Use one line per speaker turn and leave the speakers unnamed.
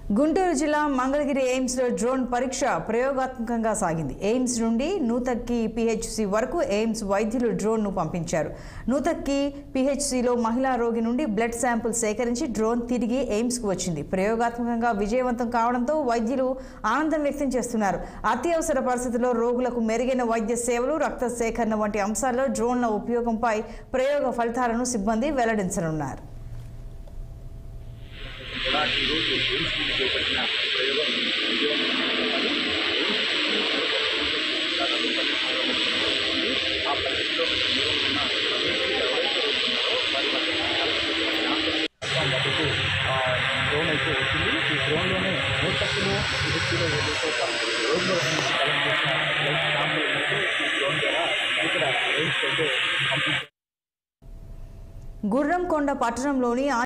గుంటూరు జిల్లా మంగళగిరి ఎయిమ్స్లో డ్రోన్ పరీక్ష ప్రయోగాత్మకంగా సాగింది ఎయిమ్స్ నుండి నూతక్కి పిహెచ్సి వరకు ఎయిమ్స్ వైద్యులు డ్రోన్ను పంపించారు నూతక్కి పిహెచ్సిలో మహిళా రోగి నుండి బ్లడ్ శాంపుల్ సేకరించి డ్రోన్ తిరిగి ఎయిమ్స్కు వచ్చింది ప్రయోగాత్మకంగా విజయవంతం కావడంతో వైద్యులు ఆనందం వ్యక్తం చేస్తున్నారు అత్యవసర పరిస్థితుల్లో రోగులకు మెరుగైన వైద్య సేవలు రక్త సేకరణ వంటి అంశాల్లో డ్రోన్ల ఉపయోగంపై ప్రయోగ ఫలితాలను సిబ్బంది వెల్లడించనున్నారు
కూడా ఈరోజు ఎయిమ్స్ నుంచి చేపట్టిన ప్రయోగం విజయవంతమైనది. ఆ పరిస్థితిలో దూరం ఉన్న వ్యక్తి ఎవరైతే వస్తున్నారో వారి వద్ద నాశనం మద్దతు డ్రోన్ అయితే వచ్చింది ఈ డ్రోన్లోనే నూతక్కులు విభక్తిలో ఏదైతే ఒక రోజులో నుంచి కలెక్ట్ చేసిన బ్లడ్ శాంపుల్ అయితే ఈ డ్రోన్ ద్వారా ఇక్కడ ఎయిమ్స్ అయితే పంపించారు
గుర్రంకొండ పట్టణంలోని